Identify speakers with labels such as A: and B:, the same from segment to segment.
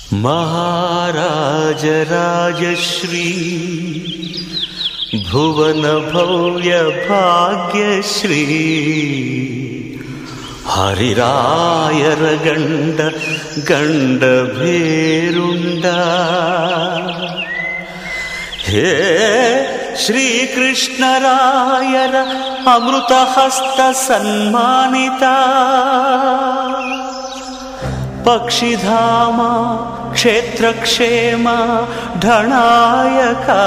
A: महाराजराजश्री भुवनभव्यभाग्यश्री हरिरायरगण्ड गण्डभेरुण्ड हे श्रीकृष्णरायर अमृतहस्तसन्मानिता पक्षिधाम क्षेत्रक्षेम ढणायका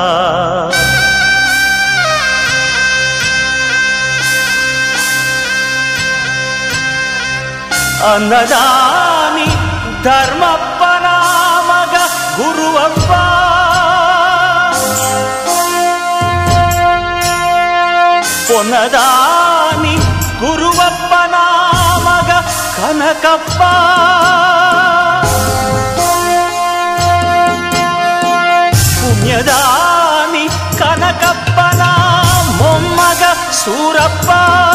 A: ಅನ್ನದಾನಿ ಧರ್ಮಪ್ಪನ ಮಗ ಗುರುವಪ್ಪ ಪೊನ್ನದಾನಿ ಗುರುವಪ್ಪನ ಮಗ ಕನಕಪ್ಪ ಪುಣ್ಯದಾನಿ ಕನಕಪ್ಪನ ಮೊಮ್ಮಗ ಸೂರಪ್ಪ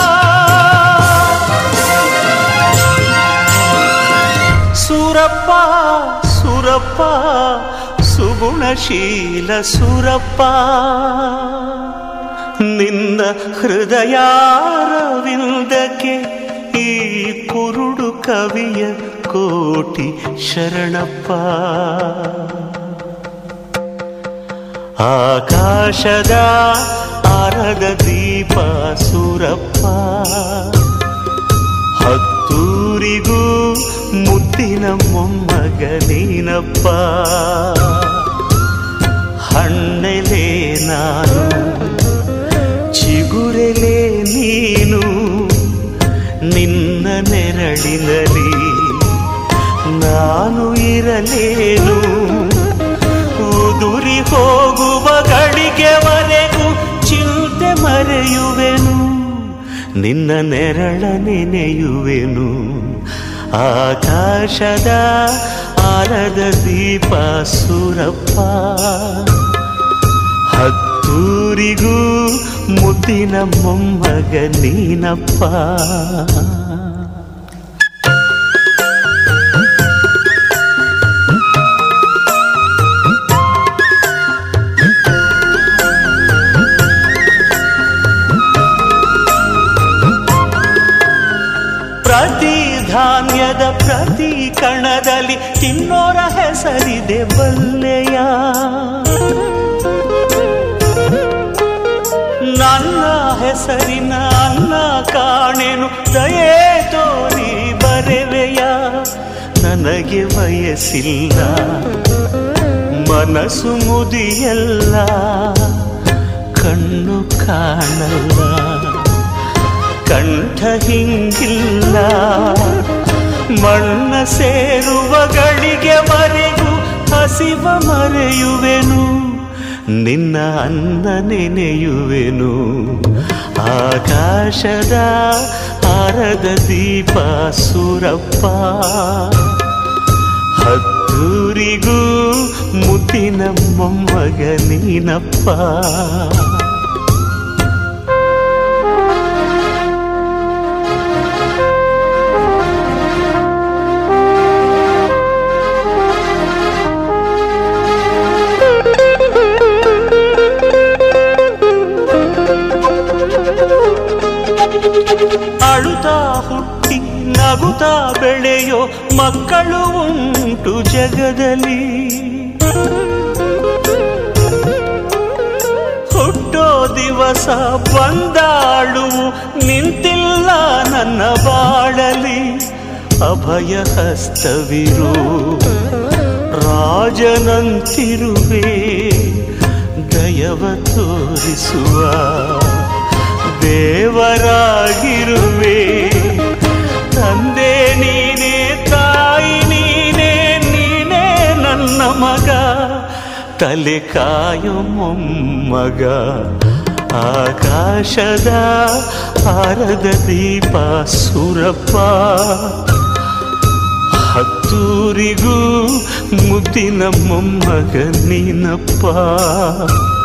A: ಸೂರಪ್ಪ ಸುರಪ್ಪ ಸುಗುಣಶೀಲ ಸುರಪ್ಪ ನಿನ್ನ ಹೃದಯಾರವಿಂದಕ್ಕೆ ಈ ಕುರುಡು ಕವಿಯ ಕೋಟಿ ಶರಣಪ್ಪ ಆಕಾಶದ ಆರದ ದೀಪ ಸುರಪ್ಪ ಹತ್ತೂರಿಗೂ ಮುದ್ದಿನ ಮೊಮ್ಮಗ ನೀನಪ್ಪ ಹಣ್ಣೆಲೆ ನಾನು ಚಿಗುರೆಲೆ ನೀನು ನಿನ್ನ ನೆರಳಿನಲಿ ನಾನು ಇರಲೇನು ಉದುರಿ ಹೋಗುವ ಗಳಿಗೆವರೆಗೂ ಚಿಂತೆ ಮರೆಯುವೆನು ನಿನ್ನ ನೆರಳ ನೆನೆಯುವೆನು ಆಕಾಶದ ಆರದ ದೀಪ ಸುರಪ್ಪ ಹತ್ತೂರಿಗೂ ಮುದ್ದಿನ ಮೊಮ್ಮಗ ನೀನಪ್ಪ ಪ್ರತಿ ಧಾನ್ಯದ ಪ್ರತಿ ಕಣದಲ್ಲಿ ತಿನ್ನೋರ ಹೆಸರಿದೆ ಬಲ್ಲೆಯ ನನ್ನ ಹೆಸರಿನ ಅನ್ನ ಕಾಣೆನು ದಯೆ ತೋರಿ ಬರೆವೆಯ ನನಗೆ ವಯಸ್ಸಿಲ್ಲ ಮನಸ್ಸು ಮುದಿಯಲ್ಲ ಕಣ್ಣು ಕಾಣಲ್ಲ ಕಂಠ ಹಿಂಗಿಲ್ಲ ಮಣ್ಣ ಸೇರುವ ಗಳಿಗೆ ಮರೆಗೂ ಹಸಿವ ಮರೆಯುವೆನು ನಿನ್ನ ಅನ್ನ ನೆನೆಯುವೆನು ಆಕಾಶದ ಆರದ ದೀಪ ಸುರಪ್ಪ ಹತ್ತೂರಿಗೂ ಮುದ್ದಿನ ಮೊಮ್ಮಗ ನೀನಪ್ಪ ಅಳುತ್ತಾ ಹುಟ್ಟಿ ನಗುತ್ತಾ ಬೆಳೆಯೋ ಮಕ್ಕಳು ಉಂಟು ಜಗದಲ್ಲಿ ಹುಟ್ಟೋ ದಿವಸ ಬಂದಾಳು ನಿಂತಿಲ್ಲ ನನ್ನ ಬಾಳಲಿ ಅಭಯ ಹಸ್ತವಿರು ರಾಜನಂತಿರುವೆ ದಯವ ತೋರಿಸುವ ದೇವರಾಗಿರುವೆ ತಂದೆ ನೀನೇ ತಾಯಿ ನೀನೇ ನೀನೇ ನನ್ನ ಮಗ ತಲೆ ಕಾಯೋ ಮೊಮ್ಮಗ ಆಕಾಶದ ಹಾರದ ದೀಪ ಸುರಪ್ಪ ಹತ್ತೂರಿಗೂ ಮುದ್ದಿನ ಮೊಮ್ಮಗ ನೀನಪ್ಪ